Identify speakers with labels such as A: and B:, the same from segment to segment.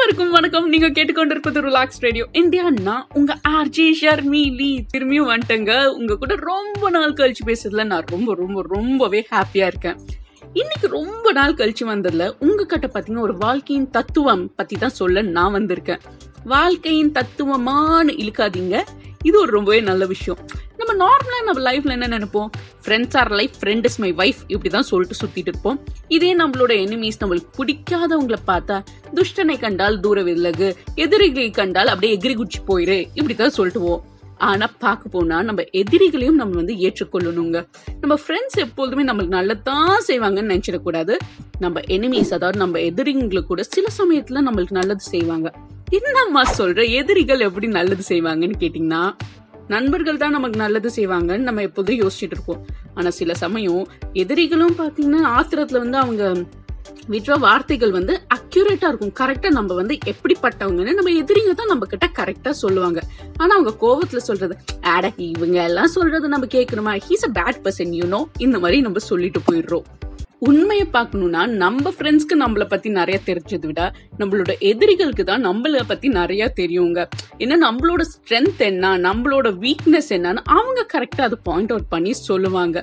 A: அனைவருக்கும் வணக்கம் நீங்க கேட்டுக்கொண்டிருப்பது ரிலாக்ஸ் ரேடியோ இந்தியா நான் உங்க ஆர்ஜி ஷர்மிலி திரும்பியும் வந்துட்டேங்க உங்க கூட ரொம்ப நாள் கழிச்சு பேசுறதுல நான் ரொம்ப ரொம்ப ரொம்பவே ஹாப்பியா இருக்கேன் இன்னைக்கு ரொம்ப நாள் கழிச்சு வந்ததுல உங்க கிட்ட பாத்தீங்கன்னா ஒரு வாழ்க்கையின் தத்துவம் பத்தி தான் சொல்ல நான் வந்திருக்கேன் வாழ்க்கையின் தத்துவமான இழுக்காதீங்க இது ஒரு ரொம்பவே நல்ல விஷயம் நம்ம நார்மலா நம்ம லைஃப்ல என்ன நினைப்போம் friends are life friend is my wife இப்படிதான் சொல்லிட்டு சுத்திட்டு இருப்போம் இதே நம்மளோட எனிமீஸ் நம்மளுக்கு பிடிக்காதவங்களை பார்த்தா துஷ்டனை கண்டால் தூர விலகு எதிரிகளை கண்டால் அப்படியே எகிரி குச்சி போயிரு இப்படிதான் சொல்லிட்டு போவோம் ஆனா பார்க்க போனா நம்ம எதிரிகளையும் நம்ம வந்து ஏற்றுக்கொள்ளணுங்க நம்ம ஃப்ரெண்ட்ஸ் எப்பொழுதுமே நம்மளுக்கு நல்லதான் செய்வாங்கன்னு நினைச்சிடக்கூடாது நம்ம எனிமீஸ் அதாவது நம்ம எதிரிங்களுக்கு கூட சில சமயத்துல நம்மளுக்கு நல்லது செய்வாங்க என்னம்மா சொல்ற எதிரிகள் எப்படி நல்லது செய்வாங்கன்னு கேட்டீங்கன்னா நண்பர்கள் தான் நமக்கு நல்லது செய்வாங்கன்னு நம்ம எப்போதும் யோசிச்சுட்டு இருப்போம் ஆனா சில சமயம் எதிரிகளும் பாத்தீங்கன்னா ஆத்திரத்துல வந்து அவங்க விடுற வார்த்தைகள் வந்து அக்யூரேட்டா இருக்கும் கரெக்டா நம்ம வந்து எப்படிப்பட்டவங்கன்னு நம்ம எதிரிங்க தான் நம்ம கிட்ட கரெக்டா சொல்லுவாங்க ஆனா அவங்க கோவத்துல சொல்றது ஆட இவங்க எல்லாம் சொல்றது நம்ம கேட்கணுமா he's a bad person you know இந்த மாதிரி நம்ம சொல்லிட்டு போயிடுறோம் உண்மையை பார்க்கணும்னா நம்ம ஃப்ரெண்ட்ஸ்க்கு நம்மள பத்தி நிறைய தெரிஞ்சதை விட நம்மளோட எதிரிகளுக்கு தான் நம்மள பத்தி நிறைய தெரியுங்க ஏன்னா நம்மளோட ஸ்ட்ரென்த் என்ன நம்மளோட வீக்னஸ் என்னன்னு அவங்க கரெக்டா அதை பாயிண்ட் அவுட் பண்ணி சொல்லுவாங்க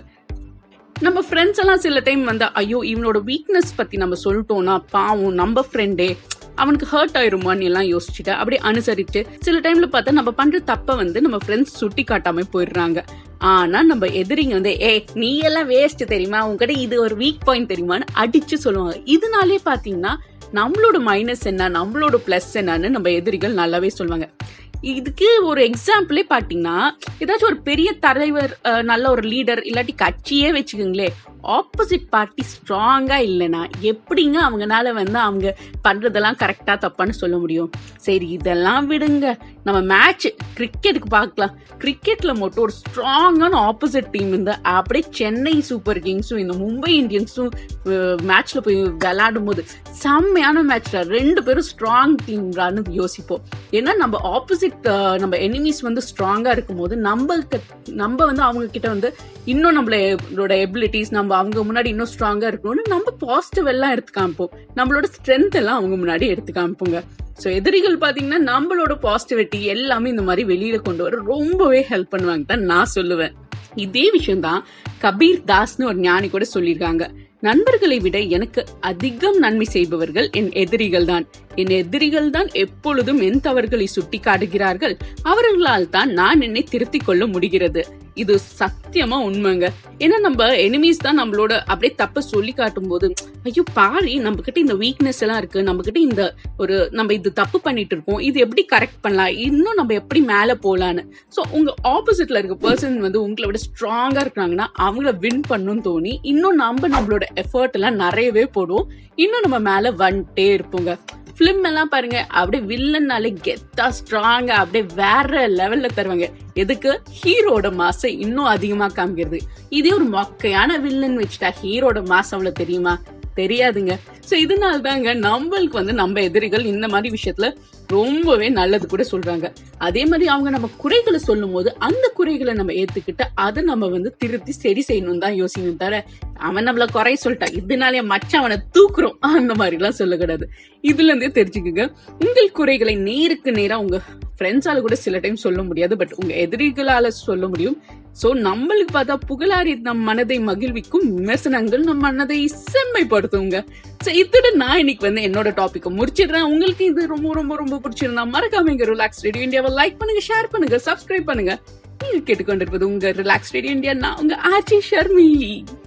A: நம்ம ஃப்ரெண்ட்ஸ் எல்லாம் சில டைம் வந்து ஐயோ இவனோட வீக்னஸ் பத்தி நம்ம சொல்லிட்டோம்னா பாவம் நம்ம ஃப்ரெண்டே அவனுக்கு ஹர்ட் ஆயிருமான்னு எல்லாம் யோசிச்சுட்டு அப்படியே அனுசரிச்சு சில டைம்ல பார்த்தா நம்ம பண்ற தப்ப வந்து நம்ம ஃப்ரெண்ட்ஸ் சுட்டி காட்டாம போயிடுறாங்க ஆனா நம்ம எதிரிங்க வந்து ஏ நீ எல்லாம் வேஸ்ட் தெரியுமா உங்ககிட்ட இது ஒரு வீக் பாயிண்ட் தெரியுமான்னு அடிச்சு சொல்லுவாங்க இதனாலே பாத்தீங்கன்னா நம்மளோட மைனஸ் என்ன நம்மளோட பிளஸ் என்னன்னு நம்ம எதிரிகள் நல்லாவே சொல்லுவாங்க இதுக்கு ஒரு எக்ஸாம்பிளே பாத்தீங்கன்னா ஏதாச்சும் ஒரு பெரிய தலைவர் அஹ், நல்ல ஒரு லீடர் இல்லாட்டி கட்சியே வச்சுக்கோங்களே ஆப்போசிட் பார்ட்டி ஸ்ட்ராங்கா இல்லைன்னா எப்படிங்க அவங்கனால வந்து அவங்க பண்றதெல்லாம் கரெக்டா தப்பான்னு சொல்ல முடியும் சரி இதெல்லாம் விடுங்க நம்ம மேட்ச் கிரிக்கெட்டுக்கு பார்க்கலாம் கிரிக்கெட்ல மட்டும் ஒரு ஸ்ட்ராங்கான ஆப்போசிட் டீம் இருந்தா அப்படியே சென்னை சூப்பர் கிங்ஸும் இந்த மும்பை இந்தியன்ஸும் மேட்ச்ல போய் விளையாடும் போது செம்மையான மேட்ச்ல ரெண்டு பேரும் ஸ்ட்ராங் டீம்லான்னு யோசிப்போம் ஏன்னா நம்ம ஆப்போசிட் நம்ம எனிமீஸ் வந்து ஸ்ட்ராங்கா இருக்கும் போது நம்ம க- நம்ம வந்து அவங்க கிட்ட வந்து இன்னும் நம்மளோட எபிலிட்டிஸ் நம்ம அவங்க முன்னாடி இன்னும் ஸ்ட்ராங்கா இருக்கணும்னு நம்ம பாசிட்டிவ் எல்லாம் எடுத்து காமிப்போம் நம்மளோட ஸ்ட்ரென்த் எல்லாம் அவங்க முன்னாடி எடுத்து காமிப்போங்க சோ எதிரிகள் பாத்தீங்கன்னா நம்மளோட பாசிட்டிவிட்டி எல்லாமே இந்த மாதிரி வெளியில கொண்டு வர ரொம்பவே ஹெல்ப் பண்ணுவாங்க தான் நான் சொல்லுவேன் இதே விஷயம் தான் கபீர் தாஸ்னு ஒரு ஞானி கூட சொல்லியிருக்காங்க நண்பர்களை விட எனக்கு அதிகம் நன்மை செய்பவர்கள் என் எதிரிகள் தான் என் எதிரிகள் தான் எப்பொழுதும் என் தவறுகளை சுட்டி காட்டுகிறார்கள் அவர்களால் தான் நான் என்னை திருத்திக் கொள்ள முடிகிறது இது சத்தியமா உண்மைங்க ஏன்னா நம்ம எனிமீஸ் தான் நம்மளோட அப்படியே தப்ப சொல்லி காட்டும் போது ஐயோ பாரு நம்ம கிட்ட இந்த வீக்னஸ் எல்லாம் இருக்கு நம்ம கிட்ட இந்த ஒரு நம்ம இது தப்பு பண்ணிட்டு இருக்கோம் இது எப்படி கரெக்ட் பண்ணலாம் இன்னும் நம்ம எப்படி மேல போலான்னு சோ உங்க ஆப்போசிட்ல இருக்க பர்சன் வந்து உங்களை விட ஸ்ட்ராங்கா இருக்காங்கன்னா அவங்கள வின் பண்ணணும்னு தோணி இன்னும் நம்ம நம்மளோட எஃபர்ட் எல்லாம் நிறையவே போடுவோம் இன்னும் நம்ம மேல வந்துட்டே இருப்போங்க பிலிம் எல்லாம் பாருங்க அப்படியே வில்லன்னாலே கெத்தா ஸ்ட்ராங்கா அப்படியே வேற லெவல்ல தருவாங்க எதுக்கு ஹீரோட மாசம் இன்னும் அதிகமா காமிக்கிறது இதே ஒரு மொக்கையான வில்லன் வச்சுட்டா ஹீரோட மாசம் அவ்வளவு தெரியுமா தெரியாதுங்க சோ இதனால தாங்க நம்மளுக்கு வந்து நம்ம எதிரிகள் இந்த மாதிரி விஷயத்துல ரொம்பவே நல்லது கூட சொல்றாங்க அதே மாதிரி அவங்க நம்ம குறைகளை சொல்லும் போது அந்த குறைகளை நம்ம ஏத்துக்கிட்டு அதை நம்ம வந்து திருத்தி சரி செய்யணும் தான் யோசிக்கணும் தவிர அவன் நம்மள குறை சொல்லிட்டான் இதனாலே மச்சான் அவனை தூக்குறோம் அந்த மாதிரி எல்லாம் சொல்லக்கூடாது இதுல இருந்தே தெரிஞ்சுக்குங்க உங்கள் குறைகளை நேருக்கு நேரா உங்க ஃப்ரெண்ட்ஸால கூட சில டைம் சொல்ல முடியாது பட் உங்க எதிரிகளால சொல்ல முடியும் சோ நம்மளுக்கு பார்த்தா புகழாரி நம் மனதை மகிழ்விக்கும் விமர்சனங்கள் நம் மனதை செம்மைப்படுத்துங்க சோ இத்துடன் நான் இன்னைக்கு வந்து என்னோட டாபிக்க முடிச்சிடுறேன் உங்களுக்கு இது ரொம்ப ரொம்ப ரொம்ப பிடிச்சிருந்தா மறக்காம இங்க ரிலாக்ஸ் ரேடியோ இந்தியாவை லைக் பண்ணுங்க ஷேர் பண்ணுங்க சப்ஸ்கிரைப் பண்ணுங்க நீங்க கேட்டுக்கொண்டிருப்பது உங்க ரிலாக்ஸ் ரேடியோ இந்தியா நான் உங்க ஆர்ஜி ஷர்மிலி